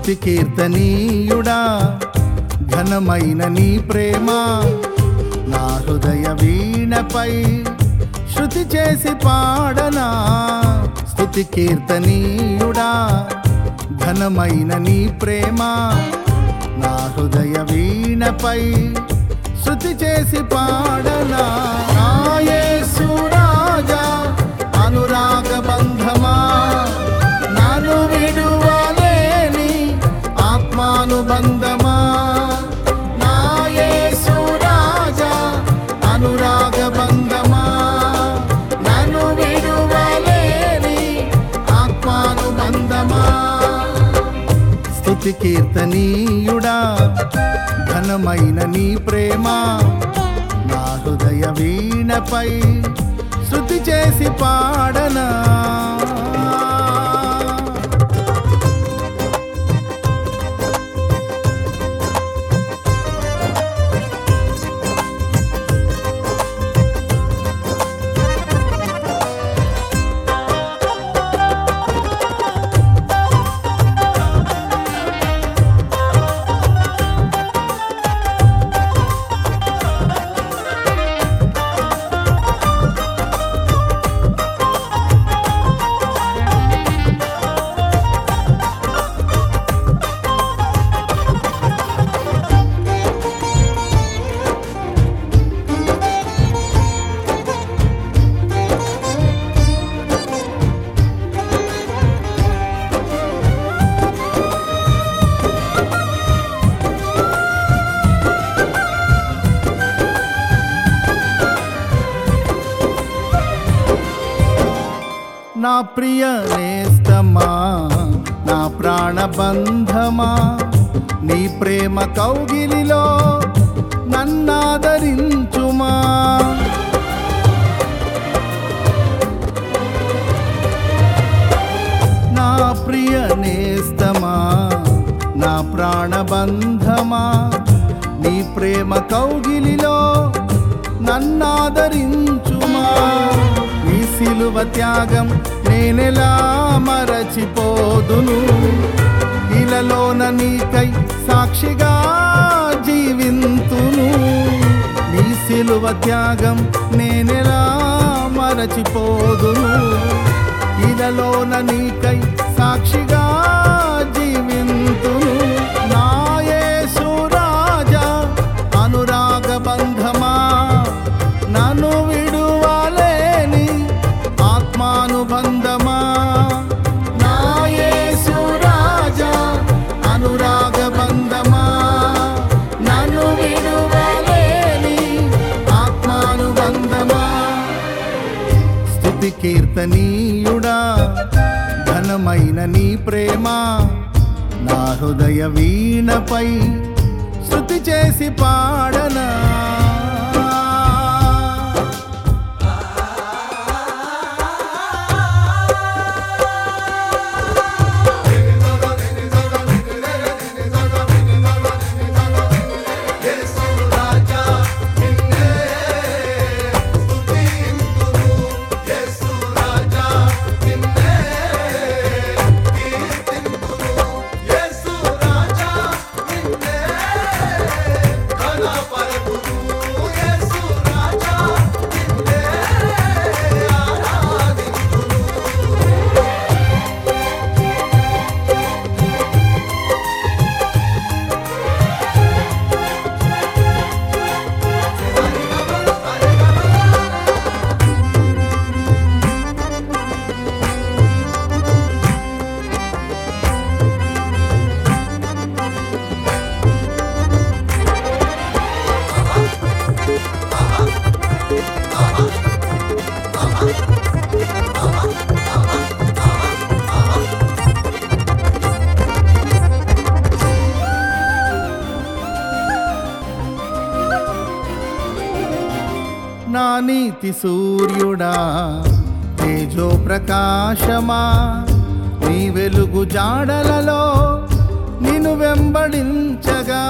స్తుతి కీర్తనీయుడా ఘనమైన నీ ప్రేమ నా హృదయ వీణపై శృతి చేసి పాడనా స్తుతి కీర్తనీయుడా ఘనమైన నీ ప్రేమ నా హృదయ వీణపై శృతి చేసి పాడనా నా యేసు రాజా అనురాగ బంధమా నన్ను విడువలేని ఆత్మానుబంధమా నా యేసు రాజా అనురాగ బంధమా నన్ను విడువలేని ఆత్మానుబంధమా స్తుతి కీర్తనీయుడా ఘనమైన నీ ప్రేమ నా హృదయ వీణపై శృతి చేసి పాడనా నా ప్రియ నేస్తమా నా ప్రాణబంధమా నీ ప్రేమ కౌగిలిలో నన్నాదరించుమా నా ప్రియ నేస్తమా నా ప్రాణబంధమా నీ ప్రేమ కౌగిలిలో నన్నాదరించుమా నీ సిలువ త్యాగం నేనెలా మరచిపోదును ఇలలోన నీకై సాక్షిగా జీవింతును నీ సిలువ త్యాగం నేనెలా మరచిపోదును ఇలలోన నీకై సాక్షిగా జీవింతును నా యేసు రాజా అనురాగ బంధమా నన్ను విడువలేని ఆత్మానుబంధమా నా యేసు రాజా అనురాగ బంధమా నన్ను విడువలేని ఆత్మానుబంధమా స్తుతి కీర్తనీయుడా ఘనమైన నీ ప్రేమ నా హృదయ వీణపై శృతి చేసి పాడనా నా నీతి సూర్యుడా తేజో ప్రకాశమా నీ వెలుగు జాడలలో నిన్ను వెంబడించగా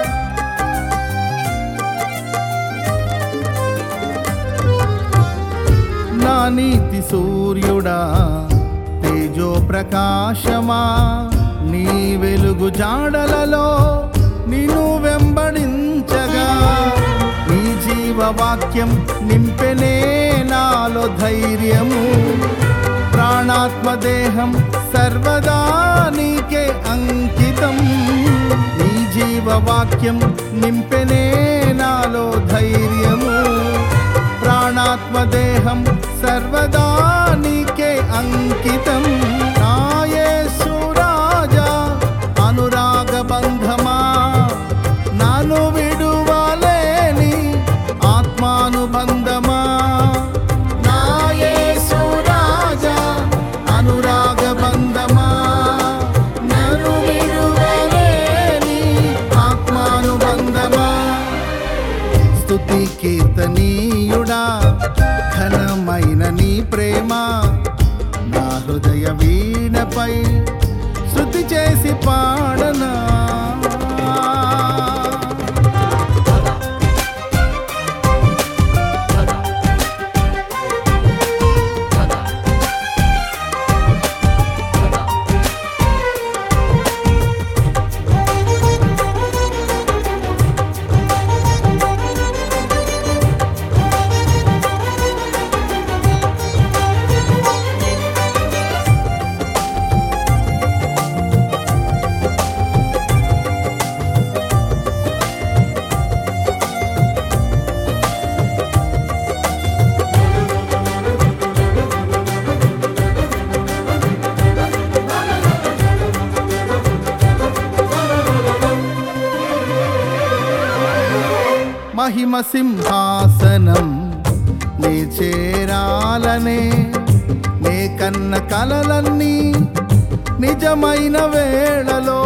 నా నీతి సూర్యుడా తేజో ప్రకాశమా నీ వెలుగు జాడలలో నిన్ను వెంబడించగా నీ జీవవాక్యం నింపెనే నాలో ధైర్యము ప్రాణాత్మదేహం సర్వదా నీకే అంకితం నీ జీవవాక్యం నింపెనే నాలో ధైర్యము ప్రాణాత్మదేహం సర్వదా నీకే అంకితం నా యేసు రాజా అనురాగ బంధమా నన్ను విడువలేని ఆత్మానుబంధమా నా యేసు రాజా అనురాగ బంధమా నన్ను విడువలేని ఆత్మానుబంధమా స్తుతి కీర్తనీయుడా ఘనమైన నీ ప్రేమ నా హృదయ వీణపై శృతి చేసి పాడనా మహిమ సింహాసనం నే చేరాలనే నే కన్న కలలన్నీ నిజమైన వేళలో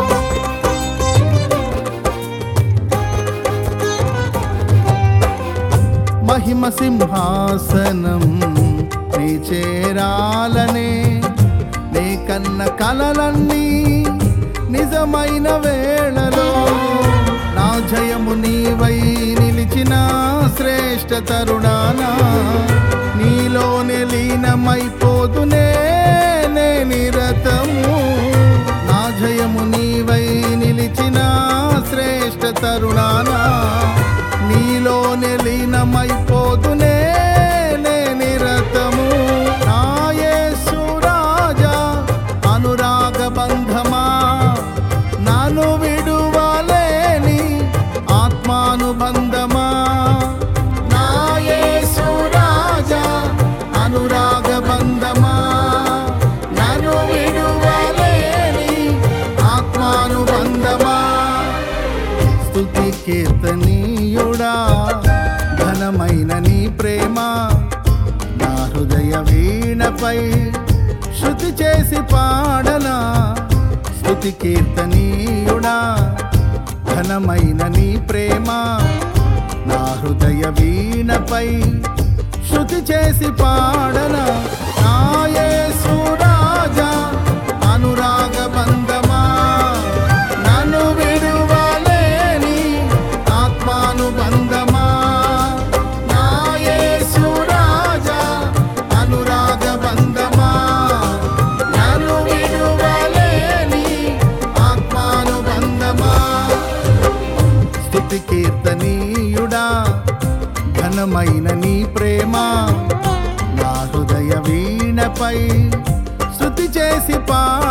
మహిమ సింహాసనం నీ చేరాలనే నీ కన్న కలలన్నీ నిజమైన వేళలో నా జయము నీవై నిలిచిన శ్రేష్ఠ తరుణానా నీలోనే లీనమైపోదునే నే నిరతము నా జయము నీవై నిలిచిన శ్రేష్ఠ తరుణానా నీలోనే లీనమైపోదునే నే నిరతము నా యేసు రాజా అనురాగ బంధమా నన్ను విడువలేని ఆత్మానుబంధమా నా యేసు రాజా అనురాగ బంధమా నన్ను విడువలేని ఆత్మానుబంధమా స్తుతి కీర్తనీయుడా ఘనమైన నీ ప్రేమ నా హృదయ వీణపై శృతి చేసి పాడనా స్తుతి కీర్తనీయుడా ఘనమైన నీ ప్రేమ నా హృదయ వీణపై శృతి చేసి పాడనా నా యేసు రాజా అనురాగ బంధమా నన్ను విడువలేని ఆత్మానుబంధమా నా యేసు రాజా అనురాగ బంధమా నన్ను విడువలేని ఆత్మానుబంధమా స్తుతి కీర్తనీయుడా ఘనమైన నీ ప్రేమ నా హృదయ వీణపై శృతి చేసి పా